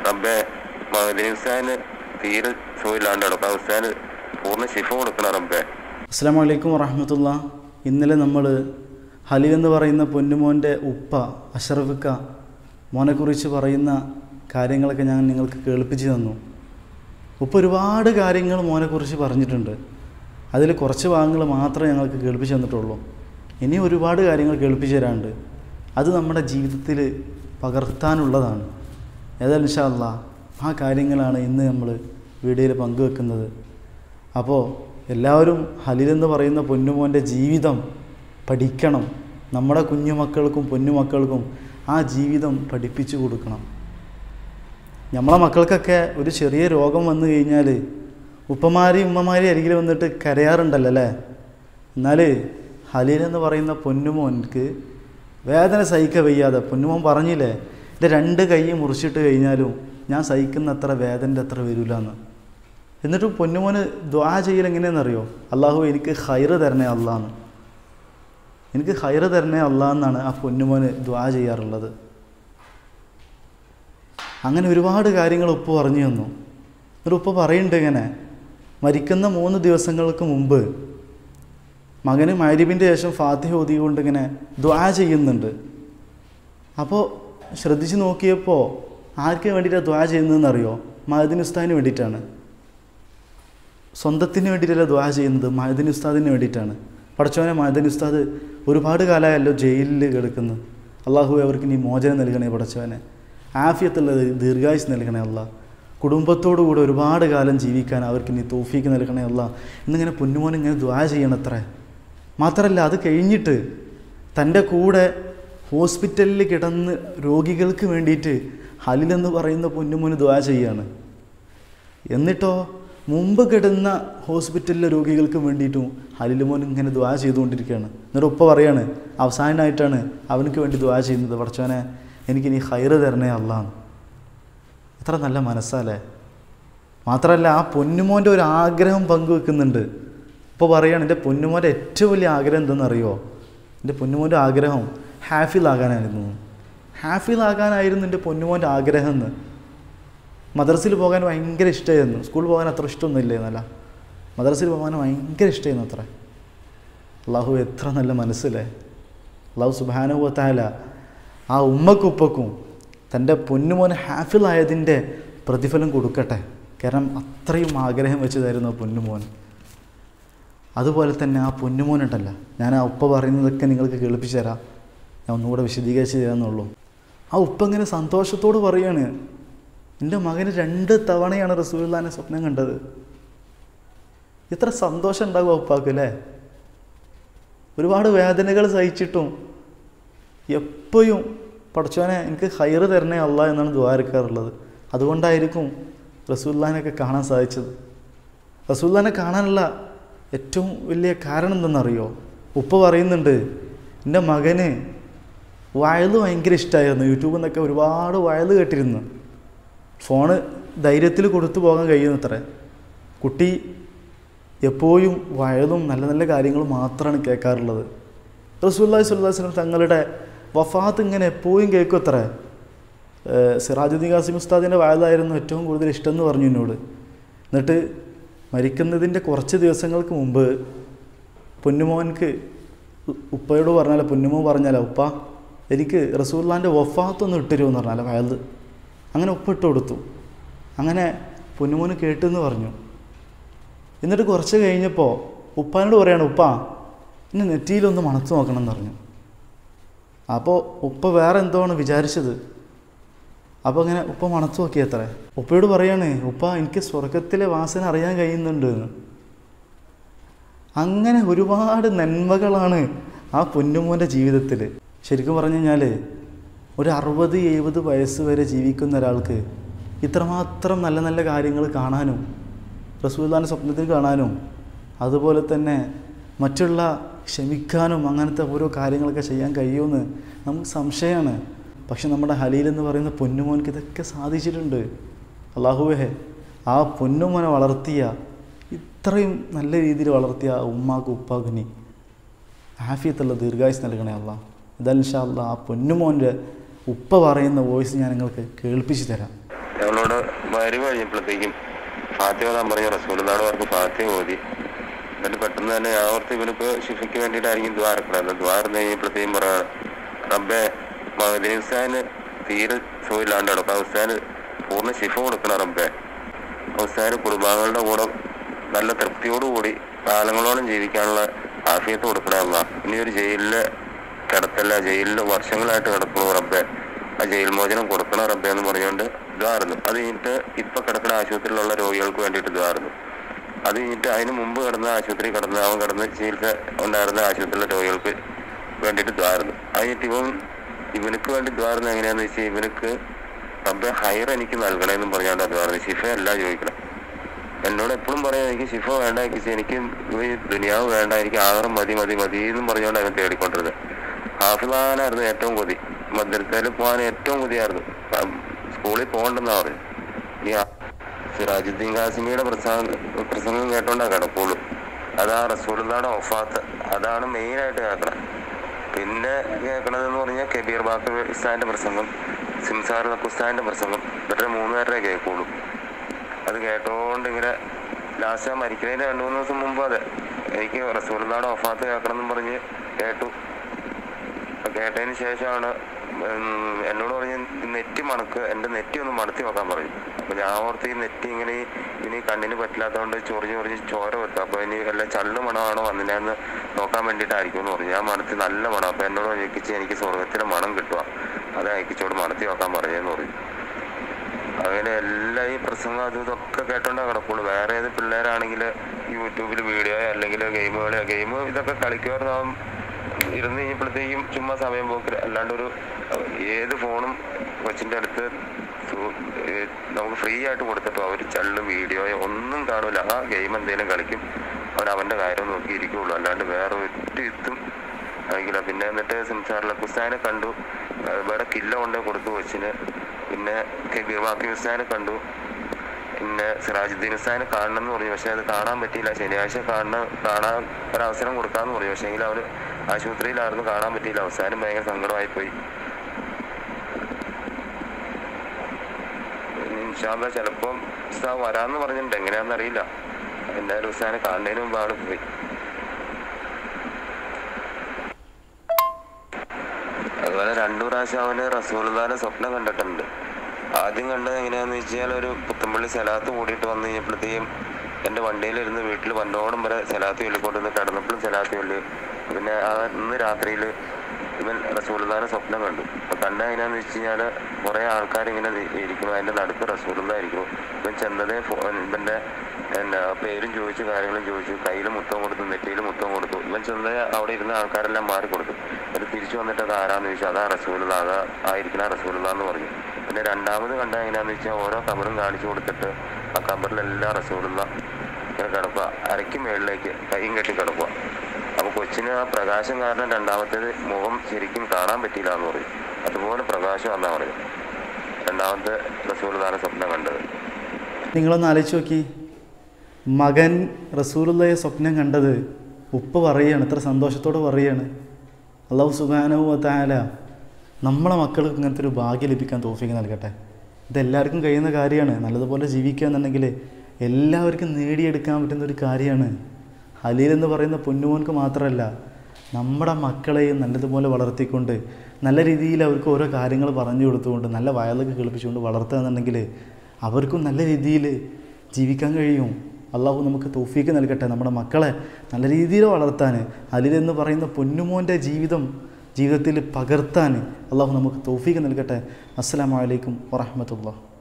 റബ്ബെ മഹദീൻ ഹുസൈന് തീരെ സുഖമില്ലാണ്ട് കിടക്കും ആ ഹുസൈന് പൂർണ്ണ ശിഫ കൊടുക്കണം റബ്ബെ അസ്സാം വലൈക്കും വറഹമത്തുള്ള ഇന്നലെ നമ്മൾ ഹലീൽ എന്ന് പറയുന്ന പൊന്നുമോൻ്റെ ഉപ്പ അഷറഫിക്ക മോനെക്കുറിച്ച് പറയുന്ന കാര്യങ്ങളൊക്കെ ഞാൻ നിങ്ങൾക്ക് കേൾപ്പിച്ച് തന്നു ഉപ്പ ഒരുപാട് കാര്യങ്ങൾ മോനെക്കുറിച്ച് പറഞ്ഞിട്ടുണ്ട് അതിൽ കുറച്ച് ഭാഗങ്ങൾ മാത്രമേ ഞങ്ങൾക്ക് കേൾപ്പിച്ച് തന്നിട്ടുള്ളൂ ഇനി ഒരുപാട് കാര്യങ്ങൾ കേൾപ്പിച്ച് തരാനുണ്ട് അത് നമ്മുടെ ജീവിതത്തിൽ പകർത്താനുള്ളതാണ് ഏതായാലും ഇൻഷാ അല്ലാ ആ കാര്യങ്ങളാണ് ഇന്ന് നമ്മൾ വീഡിയോയിൽ പങ്കുവെക്കുന്നത് അപ്പോൾ എല്ലാവരും ഹലിൽ എന്ന് പറയുന്ന പൊന്നുമോൻ്റെ ജീവിതം പഠിക്കണം നമ്മുടെ കുഞ്ഞുമക്കൾക്കും പൊന്നുമക്കൾക്കും ആ ജീവിതം പഠിപ്പിച്ചു കൊടുക്കണം നമ്മളെ മക്കൾക്കൊക്കെ ഒരു ചെറിയ രോഗം വന്നു കഴിഞ്ഞാൽ ഉപ്പമാരെയും ഉമ്മമാരെയും അരികിൽ വന്നിട്ട് കരയാറുണ്ടല്ലോ അല്ലേ എന്നാൽ ഹലീൽ എന്ന് പറയുന്ന പൊന്നുമോൻക്ക് വേദന സഹിക്ക വയ്യാതെ പൊന്നുമോൻ പറഞ്ഞില്ലേ എൻ്റെ രണ്ട് കൈ മുറിച്ചിട്ട് കഴിഞ്ഞാലും ഞാൻ സഹിക്കുന്ന അത്ര വേദൻ്റെ അത്ര വരില്ല എന്ന് എന്നിട്ട് പൊന്നുമോന് ദ്വാ ചെയ്യൽ എങ്ങനെയാണെന്നറിയോ അള്ളാഹു എനിക്ക് ഹൈറ് തരണേ അള്ളാന്ന് എനിക്ക് ഹൈറ് തരണേ അള്ളാ എന്നാണ് ആ പൊന്നുമോന് ദ്വാ ചെയ്യാറുള്ളത് അങ്ങനെ ഒരുപാട് കാര്യങ്ങൾ ഉപ്പ് പറഞ്ഞു തന്നു എന്നിട്ട് ഉപ്പ് പറയുന്നുണ്ട് ഇങ്ങനെ മരിക്കുന്ന മൂന്ന് ദിവസങ്ങൾക്ക് മുമ്പ് മകന് മൈരിബിൻ്റെ ശേഷം ഫാത്തിഹ ഓതിക്കൊണ്ട് ഇങ്ങനെ ദ്വാ ചെയ്യുന്നുണ്ട് അപ്പോൾ ശ്രദ്ധിച്ച് നോക്കിയപ്പോൾ ആർക്ക് വേണ്ടിയിട്ടാണ് ദ്വാ ചെയ്യുന്നതെന്ന് അറിയോ മഹദിൻ ഉസ്താദിന് വേണ്ടിയിട്ടാണ് സ്വന്തത്തിന് വേണ്ടിയിട്ടല്ല ദ്വാ ചെയ്യുന്നത് മഹദിൻ ഉസ്താദിന് വേണ്ടിയിട്ടാണ് പഠിച്ചവനെ മഹദിൻ ഉസ്താദ് ഒരുപാട് കാലമായല്ലോ ജയിലിൽ കിടക്കുന്നു അള്ളാഹു അവർക്ക് നീ മോചനം നൽകണേ പഠിച്ചവനെ ആഫിയത്തുള്ള ദീർഘായുസ് നൽകണേ അല്ല കുടുംബത്തോടു കൂടെ ഒരുപാട് കാലം ജീവിക്കാൻ അവർക്ക് നീ തോഫീക്ക് നൽകണേ അല്ല എന്നിങ്ങനെ പൊന്നുമോൻ ഇങ്ങനെ ദ്വാ ചെയ്യണത്രേ മാത്രമല്ല അത് കഴിഞ്ഞിട്ട് തൻ്റെ കൂടെ ഹോസ്പിറ്റലിൽ കിടന്ന് രോഗികൾക്ക് വേണ്ടിയിട്ട് ഹലിലെന്ന് പറയുന്ന പൊന്നുമോന് ദ്വാ ചെയ്യാണ് എന്നിട്ടോ മുമ്പ് കിടന്ന ഹോസ്പിറ്റലിലെ രോഗികൾക്ക് വേണ്ടിയിട്ടും ഹലിലുമോൻ ഇങ്ങനെ ദ്വാ ചെയ്തുകൊണ്ടിരിക്കുകയാണ് എന്നിട്ട് ഉപ്പ പറയാണ് അവസാനമായിട്ടാണ് അവനക്ക് വേണ്ടി ദ്വാ ചെയ്യുന്നത് പഠിച്ചവനെ എനിക്ക് നീ ഹൈറ് തരണേ അല്ലാന്ന് എത്ര നല്ല മനസ്സല്ലേ മാത്രമല്ല ആ പൊന്നുമോൻ്റെ ഒരു ആഗ്രഹം പങ്കുവെക്കുന്നുണ്ട് ഇപ്പോൾ പറയുകയാണ് എൻ്റെ പൊന്നുമോൻ്റെ ഏറ്റവും വലിയ ആഗ്രഹം എന്തെന്നറിയോ എൻ്റെ പൊന്നുമോൻ്റെ ആഗ്രഹം ഹാഫിലാകാനായിരുന്നു ഹാഫിലാകാനായിരുന്നു എൻ്റെ പൊന്നുമോൻ്റെ ആഗ്രഹം എന്ന് മദ്രസയിൽ പോകാൻ ഭയങ്കര ഇഷ്ടമായിരുന്നു സ്കൂളിൽ പോകാൻ അത്ര ഇഷ്ടമൊന്നും ഇല്ലായിരുന്നല്ല മദ്രസയിൽ പോകാൻ ഭയങ്കര ഇഷ്ടമായിരുന്നു അത്ര അള്ളാഹു എത്ര നല്ല മനസ്സിലെ അള്ളാഹു സുബാനുഭവത്തായാല ആ ഉമ്മക്കും ഉപ്പക്കും തൻ്റെ പൊന്നുമോൻ ഹാഫിലായതിൻ്റെ പ്രതിഫലം കൊടുക്കട്ടെ കാരണം അത്രയും ആഗ്രഹം വെച്ചതായിരുന്നു ആ പൊന്നുമോൻ അതുപോലെ തന്നെ ആ പൊന്നുമോനുണ്ടല്ല ഞാൻ ആ ഉപ്പ പറയുന്നതൊക്കെ നിങ്ങൾക്ക് കേൾപ്പിച്ചു തരാം ഞാൻ ഒന്നുകൂടെ വിശദീകരിച്ച് തരാമെന്നുള്ളൂ ആ ഉപ്പ ഇങ്ങനെ സന്തോഷത്തോട് പറയാണ് എൻ്റെ മകന് രണ്ട് തവണയാണ് റസൂലുള്ളാനെ സ്വപ്നം കണ്ടത് ഇത്ര സന്തോഷം ഉണ്ടാകും ആ ഉപ്പാക്ക് അല്ലേ ഒരുപാട് വേദനകൾ സഹിച്ചിട്ടും എപ്പോഴും പഠിച്ചവനെ എനിക്ക് ഹൈറ് തരണേ അല്ല എന്നാണ് ദ്വാരക്കാറുള്ളത് അതുകൊണ്ടായിരിക്കും റസൂല്ലാനൊക്കെ കാണാൻ സാധിച്ചത് റസൂല്ലാനെ കാണാനുള്ള ഏറ്റവും വലിയ കാരണം എന്തെന്നറിയോ ഉപ്പ പറയുന്നുണ്ട് എൻ്റെ മകന് വയല് ഭയങ്കര ഇഷ്ടമായിരുന്നു യൂട്യൂബിൽ നിന്നൊക്കെ ഒരുപാട് വയല് കേട്ടിരുന്നു ഫോണ് ധൈര്യത്തിൽ കൊടുത്തു പോകാൻ കഴിയുന്നത്രേ കുട്ടി എപ്പോഴും വയലും നല്ല നല്ല കാര്യങ്ങളും മാത്രമാണ് കേൾക്കാറുള്ളത് റസൂല്ലാഹി സ്വല്ലല്ലാഹു അലൈഹി വസല്ലം തങ്ങളുടെ വഫാത്ത് ഇങ്ങനെ എപ്പോഴും കേൾക്കും അത്രേ സിറാജുദ്ദീൻ ഖാസിം ഉസ്താദിൻ്റെ വയലായിരുന്നു ഏറ്റവും കൂടുതൽ ഇഷ്ടം എന്ന് പറഞ്ഞു എന്നോട് എന്നിട്ട് മരിക്കുന്നതിൻ്റെ കുറച്ച് ദിവസങ്ങൾക്ക് മുമ്പ് പൊന്നുമോൻക്ക് ഉപ്പയോട് പറഞ്ഞാലോ പൊന്നുമോൻ പറഞ്ഞാലോ ഉപ്പ എനിക്ക് റസൂല്ലാൻ്റെ വഫാത്തൊന്ന് ഇട്ടുതരുമെന്ന് പറഞ്ഞാലോ വയൽ അങ്ങനെ ഉപ്പ് ഇട്ട് കൊടുത്തു അങ്ങനെ പൊന്നുമോന് കേട്ടെന്ന് പറഞ്ഞു എന്നിട്ട് കുറച്ച് കഴിഞ്ഞപ്പോൾ ഉപ്പാനോട് പറയാണ് ഉപ്പ ഇനി നെറ്റിയിലൊന്ന് മണത്ത് നോക്കണം എന്ന് പറഞ്ഞു അപ്പോൾ ഉപ്പ വേറെ എന്തോ ആണ് വിചാരിച്ചത് അപ്പോൾ അങ്ങനെ ഉപ്പ മണത്ത് നോക്കിയത്രേ ഉപ്പയോട് പറയാണ് ഉപ്പ എനിക്ക് സ്വർഗത്തിലെ വാസന അറിയാൻ കഴിയുന്നുണ്ട് എന്ന് അങ്ങനെ ഒരുപാട് നന്മകളാണ് ആ പൊന്നുമോൻ്റെ ജീവിതത്തിൽ ശരിക്കും പറഞ്ഞു കഴിഞ്ഞാൽ ഒരു അറുപത് എഴുപത് വയസ്സ് വരെ ജീവിക്കുന്ന ഒരാൾക്ക് ഇത്രമാത്രം നല്ല നല്ല കാര്യങ്ങൾ കാണാനും റസൂല്ലാൻ്റെ സ്വപ്നത്തിൽ കാണാനും അതുപോലെ തന്നെ മറ്റുള്ള ക്ഷമിക്കാനും അങ്ങനത്തെ ഓരോ കാര്യങ്ങളൊക്കെ ചെയ്യാൻ കഴിയുമെന്ന് നമുക്ക് സംശയമാണ് പക്ഷെ നമ്മുടെ ഹലീൽ എന്ന് പറയുന്ന പൊന്നുമോൻക്ക് ഇതൊക്കെ സാധിച്ചിട്ടുണ്ട് അള്ളാഹുവേ ആ പൊന്നുമോനെ വളർത്തിയ ഇത്രയും നല്ല രീതിയിൽ വളർത്തിയ ആ ഉമ്മാക്ക് ഉപ്പാക്കുനി ആഫിയത്തുള്ള ദീർഘായുസ് നൽകണേ അല്ല ഇതൻഷാ അല്ല ആ പൊന്നുമോൻ്റെ ഉപ്പ പറയുന്ന വോയിസ് ഞാൻ നിങ്ങൾക്ക് കേൾപ്പിച്ചു തരാം ഞങ്ങളോട് വരവ് കഴിഞ്ഞപ്പോഴത്തേക്കും ഫാത്തിയ ഓതാൻ പറഞ്ഞു റസൂലുള്ളാടെ അവർക്ക് ഫാത്തിയ ഓതി എന്നിട്ട് പെട്ടെന്ന് തന്നെ ഞാൻ ഓർത്ത് ഇവനിപ്പോ ഷിഫയ്ക്ക് വേണ്ടിയിട്ടായിരിക്കും ദ്വാരക്കണത് ദ്വാരം കഴിഞ്ഞപ്പോഴത്തേക്കും പറയാണ് റബ്ബെ മഹദീൻ ഹുസാന് തീരെ സുഖമില്ലാണ്ട് കിടക്കും ആ ഹുസാന് പൂർണ്ണ ശിഫ കൊടുക്കണം റബ്ബെ ഹുസാന് കുടുംബാംഗങ്ങളുടെ കൂടെ നല്ല തൃപ്തിയോടുകൂടി കാലങ്ങളോളം ജീവിക്കാനുള്ള ആഫിയത്ത് കൊടുക്കണമല്ല ഇനി ഒരു ജയിലില് കിടത്തല്ല ജയിലിൽ വർഷങ്ങളായിട്ട് കിടക്കണു റബ്ബെ ആ ജയിൽ മോചനം കൊടുക്കണം റബ്ബെ എന്ന് പറഞ്ഞുകൊണ്ട് ഇതായിരുന്നു അത് കഴിഞ്ഞിട്ട് ഇപ്പൊ കിടക്കുന്ന ആശുപത്രിയിലുള്ള രോഗികൾക്ക് വേണ്ടിയിട്ട് ഇതായിരുന്നു അത് കഴിഞ്ഞിട്ട് അതിന് മുമ്പ് കിടന്ന ആശുപത്രി കിടന്ന അവൻ കിടന്ന് ചികിത്സ ഉണ്ടായിരുന്ന ആശുപത്രിയിലെ രോഗികൾക്ക് വേണ്ടിയിട്ട് ദ്വാരുന്നു അത് കഴിഞ്ഞിട്ട് ഇവൻ ഇവനക്ക് വേണ്ടി ദ്വാരുന്നത് എങ്ങനെയാന്ന് വെച്ചാൽ ഇവനക്ക് റബ്ബെ ഹയർ എനിക്ക് നൽകണമെന്നും പറഞ്ഞാണ്ട് ദ്വാരുന്നത് ശിഫ അല്ല ചോദിക്കണം എന്നോട് എപ്പോഴും പറയാം എനിക്ക് ശിഫ വേണ്ട എനിക്ക് എനിക്ക് ഈ ദുനിയാവ് വേണ്ട എനിക്ക് ആഹാരം മതി മതി മതി എന്നും പറഞ്ഞുകൊണ്ട് അവൻ തേടിക്കൊണ്ടിരുന്നത് ഹാഫിദാനായിരുന്നു ഏറ്റവും കൊതി മദ്രസയിൽ പോകാൻ ഏറ്റവും കൊതിയായിരുന്നു ആ, സ്കൂളിൽ പോകണ്ടെന്നാ പറഞ്ഞു ഈ ആ- സിറാജുദ്ദീൻ കാസിമിയുടെ പ്രസംഗം പ്രസംഗം കേട്ടോണ്ടാ കിടക്കുള്ളൂ അതാ റസൂലുള്ളാടെ ഒഫാത്ത് അതാണ് മെയിനായിട്ട് കേൾക്കണം പിന്നെ കേൾക്കണതെന്ന് പറഞ്ഞാൽ കബീർ ബാക്കി ഉസ്താദിന്റെ പ്രസംഗം സിംസാർ ഉസ്താദിന്റെ പ്രസംഗം ഇവരുടെ മൂന്ന് പേരുടെ കേൾക്കുള്ളൂ അത് കേട്ടോണ്ട് ഇങ്ങനെ ലാസ്റ്റ് ആ മരിക്കുന്നതിന് രണ്ടു മൂന്ന് ദിവസം മുമ്പ് അതെ എനിക്ക് റസൂലുള്ളാടെ ഒഫാത്ത് കേൾക്കണം എന്നും പറഞ്ഞ് കേട്ടു അപ്പൊ കേട്ടതിന് ശേഷമാണ് ഉം, എന്നോട് പറഞ്ഞ് നെറ്റ് മണക്ക് എൻ്റെ നെറ്റി ഒന്ന് മണത്തി നോക്കാൻ പറഞ്ഞു അപ്പൊ ഞാൻ ഓർത്ത് ഈ നെറ്റി ഇങ്ങനെ ഈ- ഇനി കണ്ണിന് പറ്റില്ലാത്തതുകൊണ്ട് ചൊറിഞ്ഞ് ചൊറിഞ്ഞ് ചോര വെക്കും അപ്പൊ ഇനി വല്ല ചള്ളു മണമാണോ വന്നതിനാന്ന് നോക്കാൻ വേണ്ടിയിട്ടായിരിക്കും എന്ന് പറഞ്ഞു ഞാൻ മണത്തി നല്ല മണം അപ്പൊ എന്നോട് ചോദിച്ച് എനിക്ക് സ്വർഗത്തിലെ മണം കിട്ടുക അത് അയക്കിച്ചോട് മണത്തി നോക്കാൻ പറഞ്ഞെന്ന് പറഞ്ഞു അങ്ങനെ എല്ലാ ഈ പ്രസംഗം അതും ഇതൊക്കെ കേട്ടോണ്ടാ കിടക്കുള്ളൂ വേറെ ഏത് പിള്ളേരാണെങ്കിൽ യൂട്യൂബിൽ വീഡിയോ അല്ലെങ്കിൽ ഗെയിമുകൾ ഗെയിം ഇതൊക്കെ കളിക്കുമായിരുന്നു ഇരുന്ന് കഴിഞ്ഞപ്പോഴത്തേക്കും ചുമ്മാ സമയം പോക്കില്ല അല്ലാണ്ട് ഒരു ഏത് ഫോണും കൊച്ചിൻ്റെ അടുത്ത് സു- ഏ, നമുക്ക് ഫ്രീ ആയിട്ട് കൊടുത്തിട്ടോ അവർ ചള്ളു വീഡിയോയോ ഒന്നും കാണൂല ആ ഗെയിം എന്തെങ്കിലും കളിക്കും അവൻ അവൻ്റെ കാര്യം നോക്കി ഇരിക്കുള്ളൂ അല്ലാണ്ട് വേറെ ഒറ്റ ഇത്തും ആയിക്കില്ല പിന്നെ എന്നിട്ട് സംസാറിലെ കുസ്താനെ കണ്ടു ആ, വേറെ കില്ല കൊണ്ട് കൊടുത്തു കൊച്ചിന് പിന്നെ കബീർ ബാക്കി ഉസ്താനെ കണ്ടു പിന്നെ സിറാജുദ്ദീൻ ഉസ്താനെ കാണണം എന്ന് പറഞ്ഞു പക്ഷെ അത് കാണാൻ പറ്റിയില്ല ശനിയാഴ്ച കാണാൻ കാണാൻ ഒരവസരം കൊടുക്കാന്ന് പറഞ്ഞു പക്ഷേ എങ്കിൽ അവർ ആശുപത്രിയിലായിരുന്നു കാണാൻ പറ്റിയില്ല അവസാനം ഭയങ്കര സങ്കടമായി പോയി ഇൻഷാല്ല ചിലപ്പം ഉസ്താദ് വരാന്ന് പറഞ്ഞിട്ടുണ്ട് എങ്ങനെയാണെന്ന് അറിയില്ല എന്തായാലും ഉസ്താനെ കാണുന്നതിന് മുമ്പ് ആള് പോയി അതുപോലെ രണ്ടു പ്രാവശ്യം അവന് റസൂൽദാനെ സ്വപ്നം കണ്ടിട്ടുണ്ട് ആദ്യം കണ്ടത് എങ്ങനെയാന്ന് വെച്ചാൽ ഒരു പുത്തമ്പള്ളി സ്ഥലത്ത് കൂടിയിട്ട് വന്നു കഴിഞ്ഞപ്പോഴത്തേക്കും എൻ്റെ വണ്ടിയിലിരുന്ന് വീട്ടിൽ വന്നോടും വരെ സ്ഥലത്ത് ചൊല്ലിക്കൊണ്ടിരുന്ന് കിടന്നപ്പോഴും സ്ഥലത്ത് ചൊല്ലി പിന്നെ ആ ഇന്ന് രാത്രിയിൽ ഇവൻ റസൂൽദാനെ സ്വപ്നം കണ്ടു അപ്പൊ കണ്ട എങ്ങനെയാന്ന് വെച്ച് കഴിഞ്ഞാൽ കുറെ ആൾക്കാർ ഇങ്ങനെ നി- ഇരിക്കുന്നു അതിന്റെ നടുക്ക് റസൂലുള്ളായിരിക്കും ഇവൻ ചെന്നതേ ഫോ- ഇവന്റെ എന്നാ പേരും ചോദിച്ചു കാര്യങ്ങളും ചോദിച്ചു കയ്യിൽ മുത്തം കൊടുത്തു നെറ്റിയിൽ മുത്തം കൊടുത്തു ഇവൻ ചെന്നതേ അവിടെ ഇരുന്ന ആൾക്കാരെല്ലാം മാറി കൊടുത്തു എന്നിട്ട് തിരിച്ചു വന്നിട്ട് അത് ആരാന്ന് ചോദിച്ചു അതാ റസൂലുള്ള അതാ ആയിരിക്കണ റസൂലുള്ള എന്ന് പറഞ്ഞു പിന്നെ രണ്ടാമത് കണ്ട എങ്ങനെയാന്ന് വെച്ചാൽ ഓരോ കബറും കാണിച്ചു കൊടുത്തിട്ട് ആ കബറിലെല്ലാം റസൂലുള്ള ഇങ്ങനെ കിടക്കുക അരയ്ക്ക് മേളിലേക്ക് കൈയും കെട്ടി കിടക്കുക അപ്പൊ കൊച്ചിന് ആ പ്രകാശം കാരണം രണ്ടാമത്തേത് മുഖം ശരിക്കും കാണാൻ പറ്റിയില്ല എന്ന് പറയും അതുപോലെ പ്രകാശം എന്നാ പറയും രണ്ടാമത്തെ റസൂൽദാന സ്വപ്നം കണ്ടത് നിങ്ങളൊന്ന് ആലോചിച്ച് നോക്കി മകൻ റസൂലുള്ളയെ സ്വപ്നം കണ്ടത് ഉപ്പ പറയുകയാണ് ഇത്ര സന്തോഷത്തോടെ പറയുകയാണ് അള്ളാഹു സുബാനവും താല നമ്മളെ മക്കൾക്ക് ഇങ്ങനത്തെ ഒരു ഭാഗ്യം ലഭിക്കാൻ തോഫിക്ക് നൽകട്ടെ ഇതെല്ലാവർക്കും കഴിയുന്ന കാര്യമാണ് നല്ലതുപോലെ ജീവിക്കുക എന്നുണ്ടെങ്കിൽ എല്ലാവർക്കും നേടിയെടുക്കാൻ പറ്റുന്ന ഒരു കാര്യമാണ് ഹലീൽ എന്ന് പറയുന്ന പൊന്നുമോൻക്ക് മാത്രമല്ല നമ്മുടെ മക്കളെയും നല്ലതുപോലെ വളർത്തിക്കൊണ്ട് നല്ല രീതിയിൽ അവർക്ക് ഓരോ കാര്യങ്ങൾ പറഞ്ഞു കൊടുത്തുകൊണ്ട് നല്ല വയലൊക്കെ കേൾപ്പിച്ചുകൊണ്ട് വളർത്തുക എന്നുണ്ടെങ്കിൽ അവർക്കും നല്ല രീതിയിൽ ജീവിക്കാൻ കഴിയും അള്ളാഹു നമുക്ക് തോഫീക്ക് നൽകട്ടെ നമ്മുടെ മക്കളെ നല്ല രീതിയിൽ വളർത്താൻ അതിലെന്ന് പറയുന്ന പൊന്നുമോൻ്റെ ജീവിതം ജീവിതത്തിൽ പകർത്താൻ അള്ളാഹു നമുക്ക് തോഫീക്ക് നൽകട്ടെ അസ്സലാമലൈക്കും വറഹമത്തുള്ള